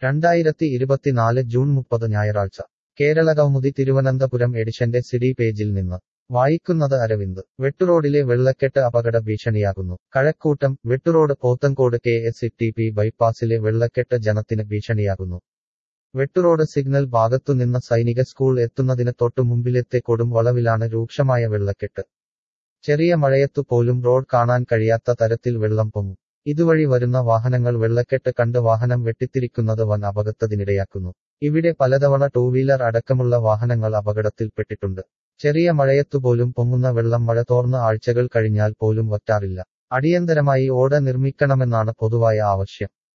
രണ്ടായിരത്തി ഇരുപത്തിനാല് ജൂൺ മുപ്പത് ഞായറാഴ്ച കേരള കൗമുദി തിരുവനന്തപുരം എഡിഷന്റെ സിഡി പേജിൽ നിന്ന് വായിക്കുന്നത് അരവിന്ദ് വെട്ടുറോഡിലെ വെള്ളക്കെട്ട് അപകട ഭീഷണിയാകുന്നു Kazhakoottam Vetturoad Pothencode K S T P ബൈപ്പാസിലെ വെള്ളക്കെട്ട് ജനത്തിന് ഭീഷണിയാകുന്നു വെട്ടുറോഡ് സിഗ്നൽ ഭാഗത്തുനിന്ന് സൈനിക സ്കൂൾ എത്തുന്നതിന് തൊട്ടു മുമ്പിലത്തെ കൊടും വളവിലാണ് രൂക്ഷമായ വെള്ളക്കെട്ട് ചെറിയ മഴയത്തു പോലും റോഡ് കാണാൻ കഴിയാത്ത തരത്തിൽ വെള്ളം പൊങ്ങും ഇതുവഴി വരുന്ന വാഹനങ്ങൾ വെള്ളക്കെട്ട് കണ്ട് വാഹനം വെട്ടിത്തിരിക്കുന്നത് വൻ അപകടത്തിനിടയാക്കുന്നു ഇവിടെ പലതവണ ടൂ വീലർ അടക്കമുള്ള വാഹനങ്ങൾ അപകടത്തിൽപ്പെട്ടിട്ടുണ്ട് ചെറിയ മഴയത്തുപോലും പൊങ്ങുന്ന വെള്ളം മഴ തോർന്ന ആഴ്ചകൾ കഴിഞ്ഞാൽ പോലും വറ്റാറില്ല അടിയന്തരമായി ഓട നിർമ്മിക്കണമെന്നാണ് പൊതുവായ ആവശ്യം